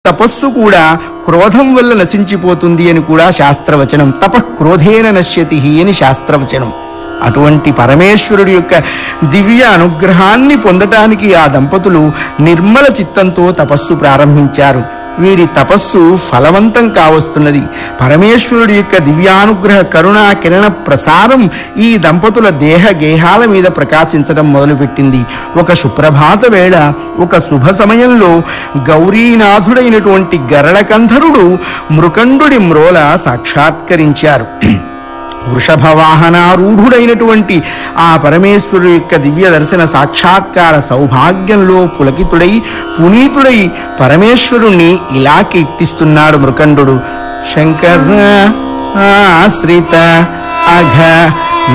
తపస్సు కూడా క్రోధం వల్ల నశించిపోతుంది అని కూడా శాస్త్రవచనం తప క్రోధేన నశ్యతి అని శాస్త్రవచనం అటువంటి పరమేశ్వరుడి యొక్క దివ్య అనుగ్రహాన్ని పొందటానికి ఆ దంపతులు నిర్మల చిత్తంతో తపస్సు ప్రారంభించారు వీరి తపస్సు ఫలవంతం కావస్తున్నది పరమేశ్వరుడి యొక్క దివ్యానుగ్రహ కరుణా కిరణ ప్రసారం ఈ దంపతుల దేహ గేహాల మీద ప్రకాశించడం మొదలుపెట్టింది ఒక సుప్రభాత వేళ ఒక శుభ సమయంలో గౌరీనాథుడైనటువంటి గరళకంధరుడు మృకండుడి మ్రోల సాక్షాత్కరించారు వృషభ వాహనారూఢుడైనటువంటి ఆ పరమేశ్వరుడు యొక్క దివ్య దర్శన సాక్షాత్కార సౌభాగ్యంలో పులకితుడై పునీతుడై పరమేశ్వరుణ్ణి ఇలా కీర్తిస్తున్నాడు మృకండు శంకర ఆశ్రిత అఘ